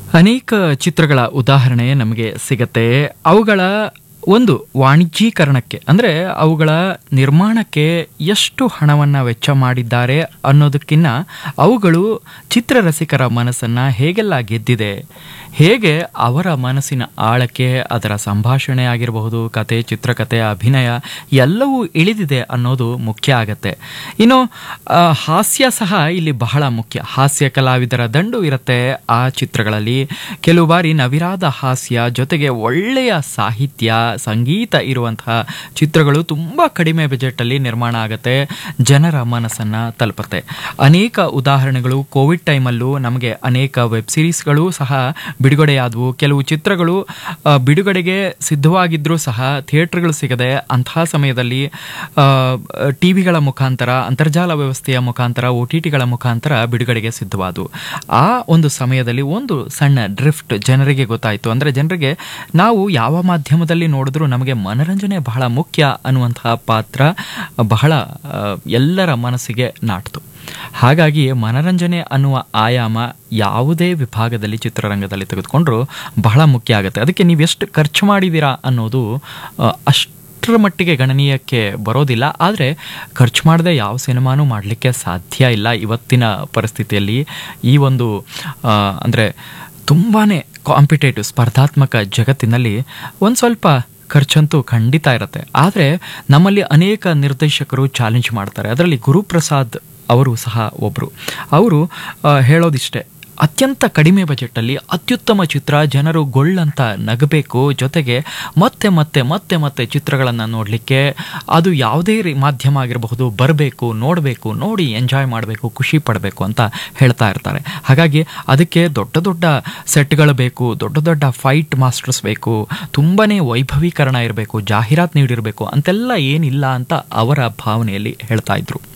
ಅನೇಕ ಚಿತ್ರಗಳ ಉದಾಹರಣೆ ನಮಗೆ ಸಿಗತ್ತೆ ಅವುಗಳ ಒಂದು ವಾಣಿಜ್ಯೀಕರಣಕ್ಕೆ ಅಂದರೆ ಅವುಗಳ ನಿರ್ಮಾಣಕ್ಕೆ ಎಷ್ಟು ಹಣವನ್ನು ವೆಚ್ಚ ಮಾಡಿದ್ದಾರೆ ಅನ್ನೋದಕ್ಕಿಂತ ಅವುಗಳು ಚಿತ್ರರಸಿಕರ ಮನಸ್ಸನ್ನು ಹೇಗೆಲ್ಲ ಗೆದ್ದಿದೆ ಹೇಗೆ ಅವರ ಮನಸ್ಸಿನ ಆಳಕ್ಕೆ ಅದರ ಸಂಭಾಷಣೆ ಆಗಿರಬಹುದು ಕತೆ ಚಿತ್ರಕಥೆ ಅಭಿನಯ ಎಲ್ಲವೂ ಇಳಿದಿದೆ ಅನ್ನೋದು ಮುಖ್ಯ ಆಗತ್ತೆ ಇನ್ನು ಆ, ಹಾಸ್ಯ ಸಹ ಇಲ್ಲಿ ಬಹಳ ಮುಖ್ಯ ಹಾಸ್ಯ ಕಲಾವಿದರ ದಂಡು ಇರುತ್ತೆ ಆ ಚಿತ್ರಗಳಲ್ಲಿ ಕೆಲವು ಬಾರಿ ನವಿರಾದ ಹಾಸ್ಯ ಜೊತೆಗೆ ಒಳ್ಳೆಯ ಸಾಹಿತ್ಯ ಸಂಗೀತ ಇರುವಂತಹ ಚಿತ್ರಗಳು ತುಂಬ ಕಡಿಮೆ ಬಜೆಟಲ್ಲಿ ನಿರ್ಮಾಣ ಆಗುತ್ತೆ ಜನರ ಮನಸ್ಸನ್ನು ತಲುಪುತ್ತೆ ಅನೇಕ ಉದಾಹರಣೆಗಳು ಕೋವಿಡ್ ಟೈಮಲ್ಲೂ ನಮಗೆ ಅನೇಕ ವೆಬ್ ಸಿರೀಸ್ಗಳು ಸಹ ಬಿಡುಗಡೆಯಾದವು ಕೆಲವು ಚಿತ್ರಗಳು ಆ, ಬಿಡುಗಡೆಗೆ ಸಿದ್ಧವಾಗಿದ್ದರೂ ಸಹ ಥಿಯೇಟರ್ಗಳು ಸಿಗದೆ ಅಂತಹ ಸಮಯದಲ್ಲಿ ಟಿ ವಿಗಳ ಮುಖಾಂತರ ಅಂತರ್ಜಾಲ ವ್ಯವಸ್ಥೆಯ ಮುಖಾಂತರ ಒ ಟಿ ಟಿಗಳ ಮುಖಾಂತರ ಬಿಡುಗಡೆಗೆ ಸಿದ್ಧವಾದವು ಆ ಒಂದು ಸಮಯದಲ್ಲಿ ಒಂದು ಸಣ್ಣ ಡ್ರಿಫ್ಟ್ ಜನರಿಗೆ ಗೊತ್ತಾಯಿತು ಅಂದರೆ ಜನರಿಗೆ ನಾವು ಯಾವ ಮಾಧ್ಯಮದಲ್ಲಿ ನೋಡಿದ್ರೂ ನಮಗೆ ಮನರಂಜನೆ ಬಹಳ ಮುಖ್ಯ ಅನ್ನುವಂತಹ ಪಾತ್ರ ಬಹಳ ಆ, ಎಲ್ಲರ ಮನಸ್ಸಿಗೆ ನಾಟ್ತು ಹಾಗಾಗಿ ಮನರಂಜನೆ ಅನ್ನುವ ಆಯಾಮ ಯಾವುದೇ ವಿಭಾಗದಲ್ಲಿ ಚಿತ್ರರಂಗದಲ್ಲಿ ತೆಗೆದುಕೊಂಡ್ರೂ ಬಹಳ ಮುಖ್ಯ ಆಗುತ್ತೆ ಅದಕ್ಕೆ ನೀವು ಎಷ್ಟು ಖರ್ಚು ಮಾಡಿದ್ದೀರಾ ಅನ್ನೋದು ಆ, ಅಷ್ಟರ ಮಟ್ಟಿಗೆ ಗಣನೀಯಕ್ಕೆ ಬರೋದಿಲ್ಲ ಆದರೆ ಖರ್ಚು ಮಾಡದೆ ಯಾವ ಸಿನಿಮಾನೂ ಮಾಡಲಿಕ್ಕೆ ಸಾಧ್ಯ ಇಲ್ಲ ಇವತ್ತಿನ ಪರಿಸ್ಥಿತಿಯಲ್ಲಿ ಈ ಒಂದು ಅಂದರೆ ತುಂಬಾ ಕಾಂಪಿಟೇಟಿವ್ ಸ್ಪರ್ಧಾತ್ಮಕ ಜಗತ್ತಿನಲ್ಲಿ ಒಂದು ಸ್ವಲ್ಪ ಖರ್ಚಂತೂ ಖಂಡಿತ ಇರುತ್ತೆ ಆದರೆ ನಮ್ಮಲ್ಲಿ ಅನೇಕ ನಿರ್ದೇಶಕರು ಚಾಲೆಂಜ್ ಮಾಡ್ತಾರೆ ಅದರಲ್ಲಿ ಗುರುಪ್ರಸಾದ್ ಅವರು ಸಹ ಒಬ್ಬರು ಅವರು ಆ, ಹೇಳೋದಿಷ್ಟೇ ಅತ್ಯಂತ ಕಡಿಮೆ ಬಜೆಟಲ್ಲಿ ಅತ್ಯುತ್ತಮ ಚಿತ್ರ ಜನರು ಗೊಳ್ಳಂತ ನಗಬೇಕು ಜೊತೆಗೆ ಮತ್ತೆ ಮತ್ತೆ ಮತ್ತೆ ಮತ್ತೆ ಚಿತ್ರಗಳನ್ನು ನೋಡಲಿಕ್ಕೆ ಅದು ಯಾವುದೇ ರೀ ಮಾಧ್ಯಮ ಆಗಿರಬಹುದು ಬರಬೇಕು ನೋಡಬೇಕು ನೋಡಿ ಎಂಜಾಯ್ ಮಾಡಬೇಕು ಖುಷಿ ಪಡಬೇಕು ಅಂತ ಹೇಳ್ತಾ ಇರ್ತಾರೆ ಹಾಗಾಗಿ ಅದಕ್ಕೆ ದೊಡ್ಡ ದೊಡ್ಡ ಸೆಟ್ಗಳು ಬೇಕು ದೊಡ್ಡ ದೊಡ್ಡ ಫೈಟ್ ಮಾಸ್ಟರ್ಸ್ ಬೇಕು ತುಂಬಾ ವೈಭವೀಕರಣ ಇರಬೇಕು ಜಾಹೀರಾತು ನೀಡಿರಬೇಕು ಅಂತೆಲ್ಲ ಏನಿಲ್ಲ ಅಂತ ಅವರ ಭಾವನೆಯಲ್ಲಿ ಹೇಳ್ತಾ ಇದ್ರು